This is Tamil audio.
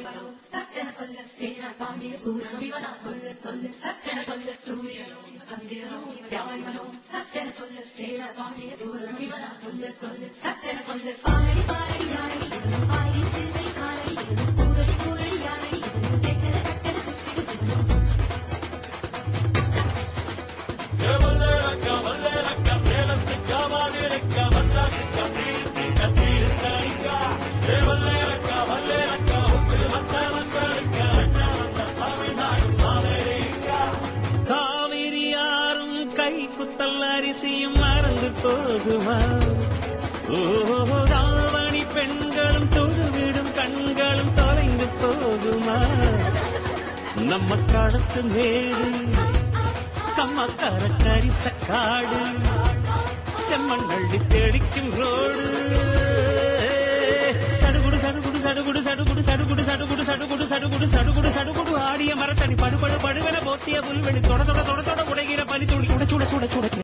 தேவனோ சத்தன சொல்ல சேனா பாண்டிய சூரனோ இவனா சொல்ல சொல்ல சத்தன சொல்ல சூரியனோ சந்திரனோ யாழ்வனோ சத்தன சொல்ல சேனா பாண்டிய சூரனோ இவனா சொல்ல சொல்ல சத்தன சொல்ல பாரடி பாரடி யாரடி பாரடி சிறுவை காலடி கூரடி கூரடி யாரடி கெட்டத கட்டத சுத்திடு சிவனோ காவிரி யாரும் கை குத்தல் அரிசியும் மறந்து போகுமா ஓ ராவணி பெண்களும் தொழுவிடும் கண்களும் தொலைந்து போகுமா நம்ம காலத்து மேடு கம்மக்கார கரிச காடு செம்மண்ணள்ளி தெளிக்கும் ரோடு சடுகுடு சடுகுடு சடுகுடு சடுகுடு சடுகுடு சடுகுடு சடுகுடு சடுகுடு சடுகுடு சடுகுடு ஆடிய மரத்தடி படுபடு படுவென போத்திய புல்வெளி தொட தொட தொட தொட உடைகிற பனி துளி சுட சுட சுட சுட